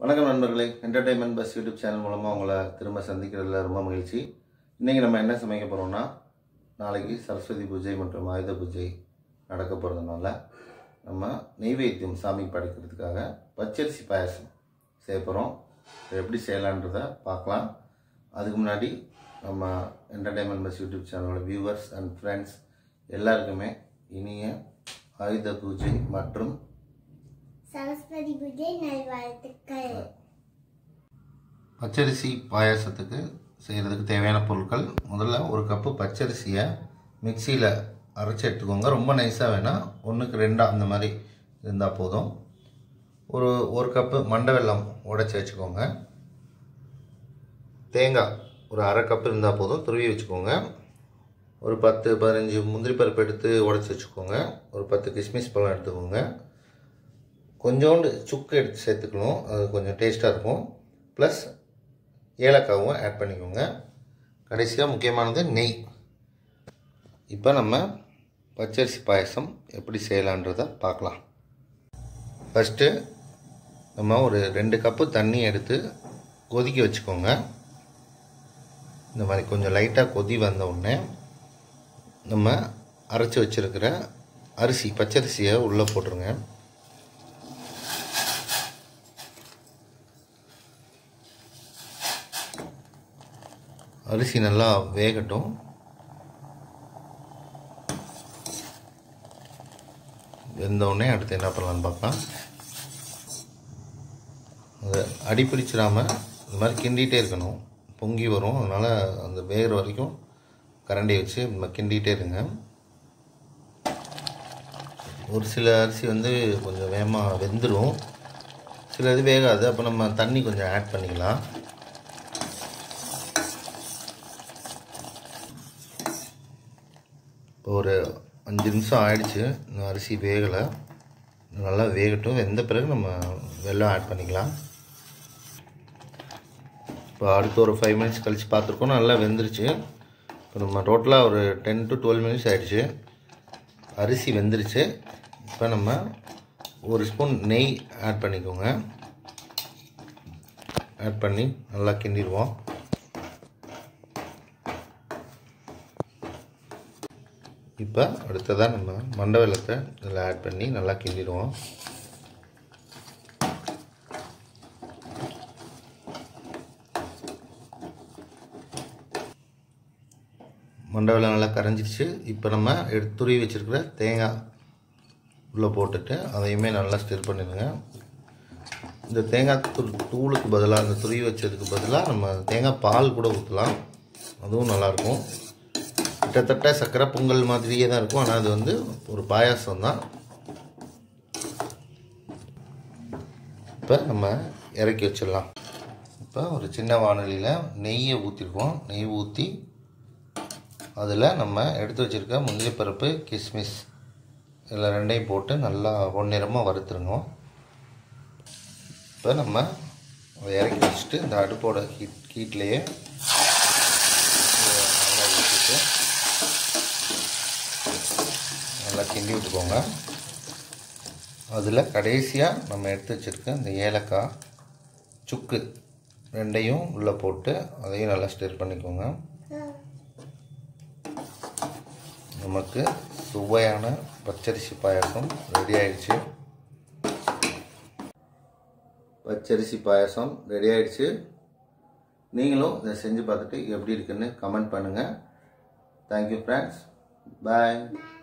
வணக்கம் நண்பர்களே entertainment buzz YouTube channel மூலமாக உங்களை திரும்ப சந்திக்கிறதுல ரொம்ப மகிழ்ச்சி இன்றைக்கி நம்ம என்ன சமைக்க போகிறோம்னா நாளைக்கு சரஸ்வதி பூஜை மற்றும் ஆயுத பூஜை நடக்க போகிறதுனால நம்ம நெய்வேத்தியம் சாமி படைக்கிறதுக்காக பச்சரிசி பாயாசம் செய்ய போகிறோம் இதை எப்படி செய்யலான்றத பார்க்கலாம் அதுக்கு முன்னாடி நம்ம என்டர்டைன்மெண்ட் பஸ் யூடியூப் சேனலோட வியூவர்ஸ் அண்ட் ஃப்ரெண்ட்ஸ் எல்லாருக்குமே இனிய ஆயுத பூஜை மற்றும் சரஸ்வதி பூஜை நல்வாழ்த்துக்கள் பச்சரிசி பாயாசத்துக்கு செய்கிறதுக்கு தேவையான பொருட்கள் முதல்ல ஒரு கப்பு பச்சரிசியை மிக்சியில் அரைச்சி எடுத்துக்கோங்க ரொம்ப நைஸாக வேணால் ஒன்றுக்கு ரெண்டாக அந்த மாதிரி இருந்தால் போதும் ஒரு ஒரு கப்பு மண்டை வெல்லம் உடைச்சி வச்சுக்கோங்க தேங்காய் ஒரு அரை கப்பு இருந்தால் போதும் துருவி வச்சுக்கோங்க ஒரு பத்து பதினஞ்சு முந்திரி பருப்பு எடுத்து உடச்சி வச்சுக்கோங்க ஒரு பத்து கிஸ்மிஸ் பழம் எடுத்துக்கோங்க கொஞ்சோண்டு சுக்கு எடுத்து சேர்த்துக்கணும் அது கொஞ்சம் டேஸ்ட்டாக இருக்கும் ப்ளஸ் ஏலக்காவும் ஆட் பண்ணிக்கோங்க கடைசியாக முக்கியமானது நெய் இப்போ நம்ம பச்சரிசி பாயசம் எப்படி செய்யலான்றதை பார்க்கலாம் ஃபஸ்ட்டு நம்ம ஒரு ரெண்டு கப்பு தண்ணி எடுத்து கொதிக்க வச்சுக்கோங்க இந்த மாதிரி கொஞ்சம் லைட்டாக கொதி வந்த உடனே நம்ம அரைச்சி வச்சுருக்கிற அரிசி பச்சரிசியை உள்ளே போட்டுருங்க அரிசி நல்லா வேகட்டும் வெந்தவுடனே அடுத்து என்ன பண்ணலான்னு பார்க்கலாம் அது அடி பிடிச்சிடாமல் இந்த மாதிரி கிண்டிகிட்டே இருக்கணும் பொங்கி வரும் அதனால் அந்த வேகிற வரைக்கும் கரண்டி வச்சு நம்ம கிண்டிகிட்டே இருங்க ஒரு சில அரிசி வந்து கொஞ்சம் வேகமாக வெந்துடும் சில இது வேகாது அப்போ நம்ம தண்ணி கொஞ்சம் ஆட் பண்ணிக்கலாம் இப்போ ஒரு அஞ்சு நிமிஷம் ஆயிடுச்சு இன்னும் அரிசி வேகலை நல்லா வேகட்டும் வெந்த பிறகு நம்ம வெல்லம் ஆட் பண்ணிக்கலாம் இப்போ அடுத்து ஒரு ஃபைவ் மினிட்ஸ் கழித்து பார்த்துருக்கோம் நல்லா வெந்துருச்சு இப்போ நம்ம டோட்டலாக ஒரு டென் டு டுவெல் மினிட்ஸ் ஆகிடுச்சு அரிசி வெந்துருச்சு இப்போ நம்ம ஒரு ஸ்பூன் நெய் ஆட் பண்ணிக்கோங்க ஆட் பண்ணி நல்லா கிண்டிடுவோம் இப்போ அடுத்ததாக நம்ம மண்டை வெள்ளத்தை இதில் ஆட் பண்ணி நல்லா கிண்டிடுவோம் மண்டை வெள்ளம் நல்லா கரைஞ்சிருச்சு இப்போ நம்ம எடுத்து துருவி வச்சுருக்கிற தேங்காய் உள்ளே போட்டுட்டு அதையுமே நல்லா ஸ்டிர் பண்ணிடுங்க இந்த தேங்காய் தூள் தூளுக்கு பதிலாக அந்த துருவி வச்சதுக்கு பதிலாக நம்ம தேங்காய் பால் கூட ஊற்றலாம் அதுவும் நல்லாயிருக்கும் கிட்டத்தட்ட சக்கரை பொங்கல் மாதிரியே தான் இருக்கும் ஆனால் அது வந்து ஒரு பாயாசம் தான் இப்போ நம்ம இறக்கி வச்சிடலாம் இப்போ ஒரு சின்ன வானொலியில் நெய்யை ஊற்றிருக்கோம் நெய் ஊற்றி அதில் நம்ம எடுத்து வச்சுருக்க முந்திரி பருப்பு கிஸ்மிஸ் இதில் ரெண்டையும் போட்டு நல்லா பொன்னிறமாக வறுத்துருங்க இப்போ நம்ம அதை இறக்கி வச்சுட்டு இந்த அடுப்போட ஹீட் ஹீட்லேயே நல்லா ஊற்றிட்டு நல்லா கிண்டி விட்டுக்கோங்க அதில் கடைசியாக நம்ம எடுத்து வச்சுருக்க இந்த ஏலக்காய் சுக்கு ரெண்டையும் உள்ளே போட்டு அதையும் நல்லா ஸ்டிர் பண்ணிக்கோங்க நமக்கு சுவையான பச்சரிசி பாயாசம் ரெடி ஆயிடுச்சு பச்சரிசி பாயாசம் ரெடி ஆயிடுச்சு நீங்களும் இதை செஞ்சு பார்த்துட்டு எப்படி இருக்குன்னு கமெண்ட் பண்ணுங்கள் தேங்க்யூ ஃப்ரெண்ட்ஸ் பாய்